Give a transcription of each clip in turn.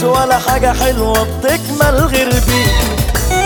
ولا حاجة حلوة بتكمل غير بيك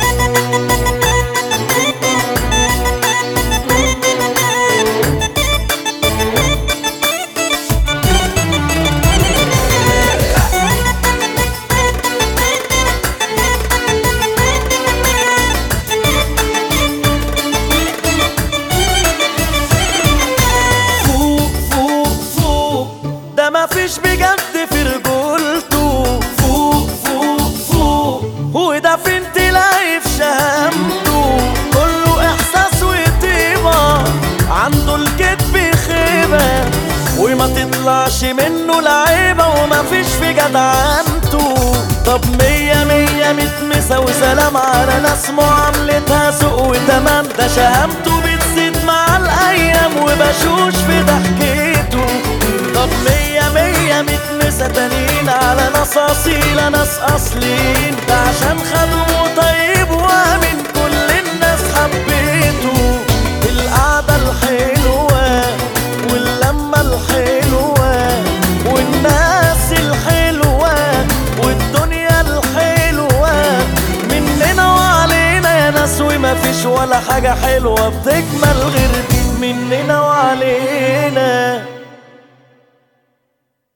فوق فوق فوق ده مفيش بجد في رجولته فوق فوق فوق وده فين تلاقي في شهامته كله احساس وطيبة عنده الكذب خيبة وما تطلعش منه لعيبة ومفيش في جدعنته طب مية مية متمسة وسلام على ناس معاملتها سوق وتمام ده شهامته بتزيد مع الأيام وبشوش في ضحكته طب مية مية متمسة تانيين على ناس أصيلة ناس أصلين ده عشان خدومه طيب وأمين كل الناس حبيته القعدة الحلوة واللمة الحلوة والناس الحلوة والدنيا الحلوة مننا وعلينا يا ناس وما فيش ولا حاجة حلوة بتكمل غير دي مننا وعلينا